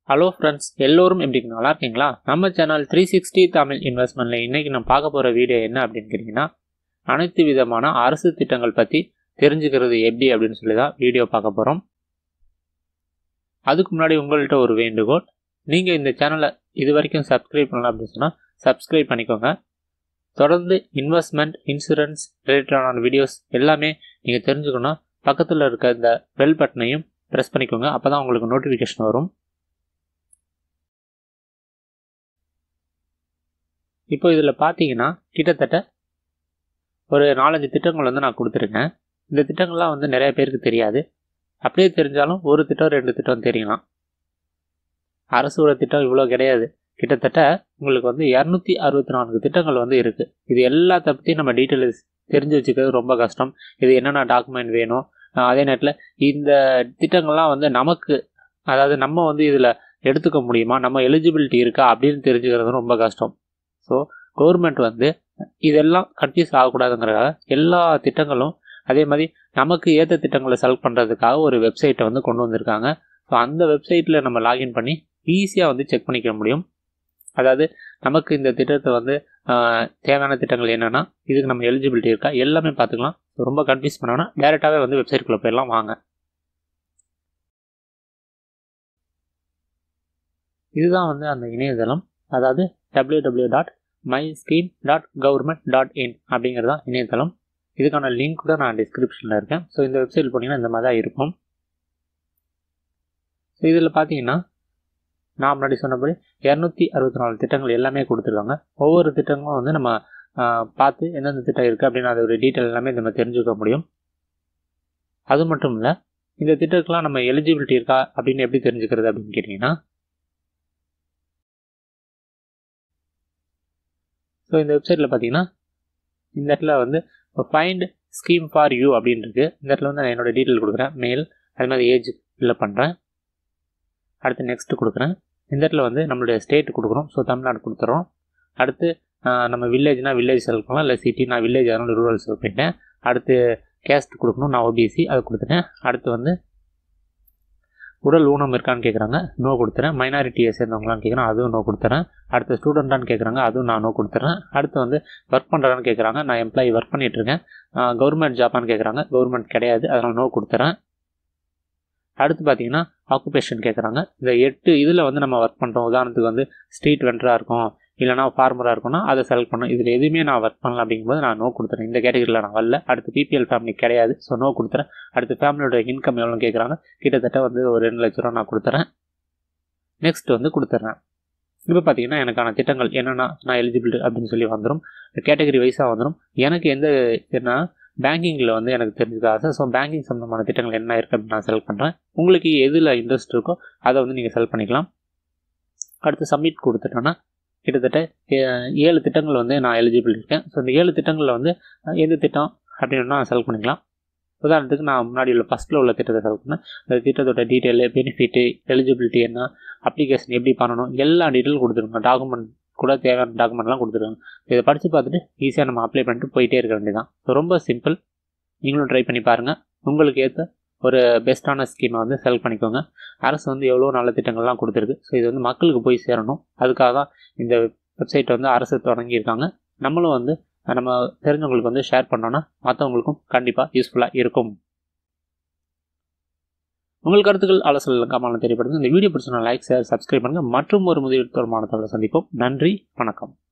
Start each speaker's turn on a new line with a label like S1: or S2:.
S1: Hello friends எல்லோரும் எப்படி இருக்கீங்க? நல்லா இருக்கீங்களா நம்ம சேனல் த்ரீ சிக்ஸ்டி தமிழ் இன்வெஸ்ட்மெண்ட்டில் இன்றைக்கி நம்ம பார்க்க போகிற வீடியோ என்ன அப்படின்னு கேட்டிங்கன்னா அனைத்து விதமான அரசு திட்டங்கள் பற்றி தெரிஞ்சுக்கிறது எப்படி அப்படின்னு சொல்லி தான் வீடியோ பார்க்க போகிறோம் அதுக்கு முன்னாடி உங்கள்கிட்ட ஒரு வேண்டுகோள் நீங்கள் இந்த சேனலை இது வரைக்கும் சப்ஸ்கிரைப் பண்ணலாம் அப்படின்னு சொன்னால் சப்ஸ்கிரைப் பண்ணிக்கோங்க தொடர்ந்து இன்வெஸ்ட்மெண்ட் இன்சூரன்ஸ் ரிலேட்டடான வீடியோஸ் எல்லாமே நீங்கள் தெரிஞ்சுக்கணும் பக்கத்தில் இருக்க இந்த பெல் பட்டனையும் ப்ரெஸ் பண்ணிக்கோங்க அப்போ தான் உங்களுக்கு நோட்டிஃபிகேஷன் வரும் இப்போ இதில் பார்த்தீங்கன்னா கிட்டத்தட்ட ஒரு நாலஞ்சு திட்டங்கள் வந்து நான் கொடுத்துருக்கேன் இந்த திட்டங்கள்லாம் வந்து நிறைய பேருக்கு தெரியாது அப்படியே தெரிஞ்சாலும் ஒரு திட்டம் ரெண்டு திட்டம் தெரியலாம் அரசோட திட்டம் இவ்வளோ கிடையாது கிட்டத்தட்ட உங்களுக்கு வந்து இரநூத்தி அறுபத்தி நான்கு திட்டங்கள் வந்து இருக்குது இது எல்லாத்த பற்றி நம்ம டீட்டெயில்ஸ் தெரிஞ்சு வச்சுக்கிறது ரொம்ப கஷ்டம் இது என்னென்ன டாக்குமெண்ட் வேணும் அஹ் அதே நேரத்தில் இந்த திட்டங்கள்லாம் வந்து நமக்கு அதாவது நம்ம வந்து இதில் எடுத்துக்க முடியுமா நம்ம எலிஜிபிலிட்டி இருக்கா அப்படின்னு தெரிஞ்சுக்கிறது ரொம்ப கஷ்டம் ஸோ கவர்மெண்ட் வந்து இதெல்லாம் கன்ஃபியூஸ் ஆகக்கூடாதுங்கிறதுக்காக எல்லா திட்டங்களும் அதே மாதிரி நமக்கு ஏற்ற திட்டங்களை செலக்ட் பண்ணுறதுக்காக ஒரு வெப்சைட்டை வந்து கொண்டு வந்திருக்காங்க ஸோ அந்த வெப்சைட்டில் நம்ம லாகின் பண்ணி ஈஸியாக வந்து செக் பண்ணிக்க முடியும் அதாவது நமக்கு இந்த திட்டத்தை வந்து ஆஹ், தேவையான திட்டங்கள் என்னென்னா இதுக்கு நம்ம எலிஜிபிலிட்டி இருக்கா எல்லாமே பார்த்துக்கலாம் ரொம்ப கன்ஃபியூஸ் பண்ணோன்னா டேரெக்டாகவே வந்து வெப்சைட்குள்ளே போயிடலாம் வாங்க இதுதான் வந்து அந்த இணையதளம் அதாவது W W dot my scheme dot government dot in அப்படிங்கிறது தான் இணையதளம் இதுக்கான லிங்க் கூட நான் டிஸ்கிரிப்ஷனில் இருக்கேன் ஸோ இந்த வெப்சைட் போனீங்கன்னா இந்த மாதிரி தான் இருக்கும் ஸோ இதில் பார்த்தீங்கன்னா நான் முன்னாடி சொன்னபடி இரநூத்தி அறுபத்தி நாலு திட்டங்கள் எல்லாமே கொடுத்துருக்காங்க ஒவ்வொரு திட்டங்களும் வந்து நம்ம ஆஹ், பார்த்து எந்தெந்த திட்டம் இருக்குது அப்படின்னு அதோட டீட்டெயில் எல்லாமே நம்ம தெரிஞ்சுக்க முடியும் அது மட்டும் இல்லை இந்த திட்டத்துக்குலாம் நம்ம எலிஜிபிலிட்டி இருக்கா அப்படின்னு எப்படி தெரிஞ்சுக்கிறது அப்படின்னு கேட்டிங்கன்னா ஸோ இந்த வெப்சைட்டில் பார்த்தீங்கன்னா இந்த இடத்துல வந்து ஃபைண்ட் ஸ்கீம் ஃபார் யூ அப்படின்னு இருக்கு இந்த இடத்துல வந்து நான் என்னோட டீட்டெயில் கொடுக்குறேன் மெயில் அது மாதிரி ஏஜ் ஃபில்அப் பண்ணுறேன் அடுத்து நெக்ஸ்ட் கொடுக்குறேன் இந்த இடத்துல வந்து நம்மளுடைய ஸ்டேட் கொடுக்குறோம் ஸோ தமிழ்நாடு கொடுத்துறோம் அடுத்து ஆஹ், நம்ம வில்லேஜ்னா வில்லேஜ் செலக்ட் பண்ணலாம் இல்லை சிட்டி நான் வில்லேஜ் அதனால ரூரல் செலக்ட் பண்ணிட்டேன் அடுத்து கேஸ்ட் கொடுக்கணும் நான் ஓபிசி அதை கொடுத்துட்டேன் அடுத்து வந்து உடல் ஊனம் இருக்கான்னு கேட்குறாங்க நோ கொடுத்துறேன் மைனாரிட்டியை சேர்ந்தவங்களான்னு கேட்குறேன் அதுவும் நோ கொடுத்துறேன் அடுத்து ஸ்டூடெண்ட்டான்னு கேட்குறாங்க அதுவும் நான் நோ கொடுத்துறேன் அடுத்து வந்து ஒர்க் பண்ணுறான்னு கேட்குறாங்க நான் எம்ப்ளாயி ஒர்க் பண்ணிட்டு இருக்கேன் கவர்மெண்ட் ஜாப்பான்னு கேட்குறாங்க கவர்மெண்ட் கிடையாது அதனால் நோ கொடுத்துறேன் அடுத்து பார்த்தீங்கன்னா ஆக்குபேஷன் கேட்குறாங்க இந்த எட்டு இதில் வந்து நம்ம ஒர்க் பண்ணுறோம் உதாரணத்துக்கு வந்து ஸ்ட்ரீட் வெண்டராக இருக்கும் இல்லைனா ஃபார்மராக இருக்கும்னா அதை செலக்ட் பண்ணணும் இதில் எதுவுமே நான் ஒர்க் பண்ணல அப்படிங்கும்போது நான் நோ கொடுத்துறேன் இந்த கேட்டகரியில் நான் வரல அடுத்து பிபிஎல் ஃபேமிலி கிடையாது ஸோ நோ கொடுத்துறேன் அடுத்து ஃபேமிலியோட இன்கம் எவ்வளோன்னு கேட்குறாங்க கிட்டத்தட்ட வந்து ஒரு ரெண்டு லட்ச ரூபா நான் கொடுத்துறேன் நெக்ஸ்ட் வந்து கொடுத்துட்றேன் இப்போ பார்த்தீங்கன்னா எனக்கான திட்டங்கள் என்னென்னா நான் எலிஜிபிள் அப்படின்னு சொல்லி வந்துடும் கேட்டகரி வைஸாக வந்துடும் எனக்கு எந்த என்ன பேங்கிங்கில் வந்து எனக்கு தெரிஞ்சுக்க ஆசை ஸோ பேங்கிங் சம்மந்தமான திட்டங்கள் என்ன இருக்குது அப்படின்னு நான் செலக்ட் பண்ணுறேன் உங்களுக்கு எதில் இன்ட்ரெஸ்ட் இருக்கோ அதை வந்து நீங்கள் செலக்ட் பண்ணிக்கலாம் அடுத்து சப்மிட் கொடுத்துட்டோன்னா கிட்டத்தட்ட ஏ- ஏழு திட்டங்கள் வந்து நான் எலிஜிபிள் இருக்கேன் ஸோ இந்த ஏழு திட்டங்களில் வந்து அஹ், எந்த திட்டம் அப்படின்னு நான் செலக்ட் பண்ணிக்கலாம் உதாரணத்துக்கு நான் முன்னாடி உள்ள ஃபஸ்ட்டில் உள்ள திட்டத்தை செலக்ட் பண்ணேன் அந்த திட்டத்தோட டீட்டெயிலு பெனிஃபிட்டு எலிஜிபிலிட்டி என்ன அப்ளிகேஷன் எப்படி பண்ணணும் எல்லா டீட்டெயிலும் கொடுத்துருங்க டாக்குமெண்ட் கூட தேவையான டாக்குமெண்ட்லாம் கொடுத்துருக்காங்க இதை படித்து பார்த்துட்டு ஈஸியாக நம்ம அப்ளை பண்ணிட்டு போயிட்டே இருக்க வேண்டியதான் ஸோ ரொம்ப சிம்பிள் நீங்களும் ட்ரை பண்ணி பாருங்கள் உங்களுக்கு ஏற்ற ஒரு பெஸ்ட்டான ஸ்கீமை வந்து செலக்ட் பண்ணிக்கோங்க அரசு வந்து எவ்வளோ நல்ல திட்டங்கள்லாம் கொடுத்துருக்கு ஸோ இது வந்து மக்களுக்கு போய் சேரணும் அதுக்காக தான் இந்த வெப்சைட் வந்து அரசு தொடங்கியிருக்காங்க நம்மளும் வந்து நம்ம தெரிஞ்சவங்களுக்கு வந்து ஷேர் பண்ணோன்னா மற்றவங்களுக்கும் கண்டிப்பாக யூஸ்ஃபுல்லாக இருக்கும் உங்கள் கருத்துக்கள் ஆலோசனை கமாலம் தெரியப்படுது இந்த வீடியோ பிடிச்சா லைக் ஷேர் சப்ஸ்கிரைப் பண்ணுங்கள் மற்றும் ஒரு முதலீடு தொடர்பான தகவலை சந்திப்போம் நன்றி வணக்கம்